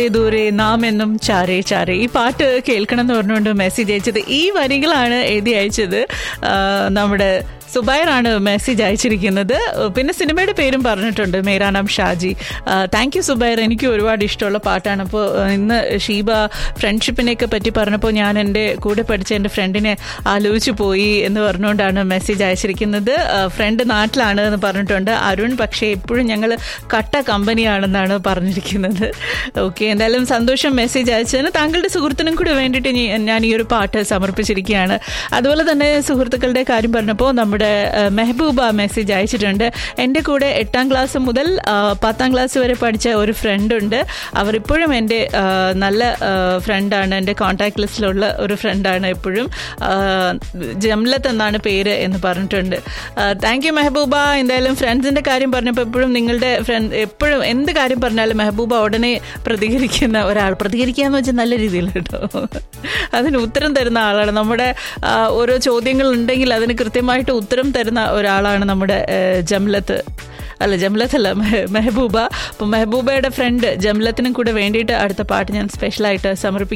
ദൂരെ നാം എന്നും ചാരേ ചാരേ ഈ പാട്ട് കേൾക്കണം എന്ന് പറഞ്ഞുകൊണ്ട് മെസ്സേജ് അയച്ചത് ഈ വരികളാണ് എഴുതി അയച്ചത് ആ, നമ്മുടെ സുബൈറാണ് മെസ്സേജ് അയച്ചിരിക്കുന്നത് പിന്നെ സിനിമയുടെ പേരും പറഞ്ഞിട്ടുണ്ട് മേരാ നാം ഷാജി താങ്ക് യു സുബൈർ എനിക്ക് ഒരുപാട് ഇഷ്ടമുള്ള പാട്ടാണ് അപ്പോൾ ഇന്ന് ഷീബ ഫ്രണ്ട്ഷിപ്പിനെയൊക്കെ പറ്റി പറഞ്ഞപ്പോൾ ഞാൻ എൻ്റെ കൂടെ പഠിച്ച എൻ്റെ ഫ്രണ്ടിനെ ആലോചിച്ച് പോയി എന്ന് പറഞ്ഞുകൊണ്ടാണ് മെസ്സേജ് അയച്ചിരിക്കുന്നത് ഫ്രണ്ട് നാട്ടിലാണ് എന്ന് പറഞ്ഞിട്ടുണ്ട് അരുൺ പക്ഷേ എപ്പോഴും ഞങ്ങൾ കട്ട കമ്പനിയാണെന്നാണ് പറഞ്ഞിരിക്കുന്നത് ഓക്കെ എന്തായാലും സന്തോഷം മെസ്സേജ് അയച്ചതിന് താങ്കളുടെ സുഹൃത്തിനും കൂടി വേണ്ടിയിട്ട് ഇനി ഞാൻ ഈ ഒരു പാട്ട് സമർപ്പിച്ചിരിക്കുകയാണ് അതുപോലെ തന്നെ സുഹൃത്തുക്കളുടെ കാര്യം പറഞ്ഞപ്പോൾ നമ്മുടെ ആ, മെഹബൂബ മെസ്സേജ് അയച്ചിട്ടുണ്ട് എൻ്റെ കൂടെ എട്ടാം ക്ലാസ് മുതൽ ആ, പത്താം ക്ലാസ് വരെ പഠിച്ച ഒരു ഫ്രണ്ട് ഉണ്ട് അവർ ഇപ്പോഴും എൻ്റെ ആ, നല്ല ഫ്രണ്ടാണ് എൻ്റെ കോൺടാക്ട് ലിസ്റ്റിലുള്ള ഒരു ഫ്രണ്ടാണ് എപ്പോഴും ആ, ജംലത്ത് എന്നാണ് പേര് എന്ന് പറഞ്ഞിട്ടുണ്ട് താങ്ക് യു മെഹബൂബ എന്തായാലും ഫ്രണ്ട്സിൻ്റെ കാര്യം പറഞ്ഞപ്പോൾ എപ്പോഴും നിങ്ങളുടെ ഫ്രണ്ട് എപ്പോഴും എന്ത് കാര്യം പറഞ്ഞാലും മെഹബൂബ ഉടനെ പ്രതികരിക്കുന്ന ഒരാൾ പ്രതികരിക്കുക എന്ന് വെച്ചാൽ നല്ല രീതിയിൽ കേട്ടോ അതിന് ഉത്തരം തരുന്ന ആളാണ് നമ്മുടെ ആ, ഓരോ ചോദ്യങ്ങൾ ഉണ്ടെങ്കിൽ അതിന് കൃത്യമായിട്ട് ഉത്തരം തരുന്ന ഒരാളാണ് നമ്മുടെ ആ, ജംലത്ത് അല്ല ജംലത്ത് അല്ല മെഹ- മെഹബൂബ അപ്പം മെഹബൂബയുടെ ഫ്രണ്ട് ജംലത്തിനും കൂടെ വേണ്ടിയിട്ട് അടുത്ത പാട്ട് ഞാൻ സ്പെഷ്യലായിട്ട് സമർപ്പിക്കും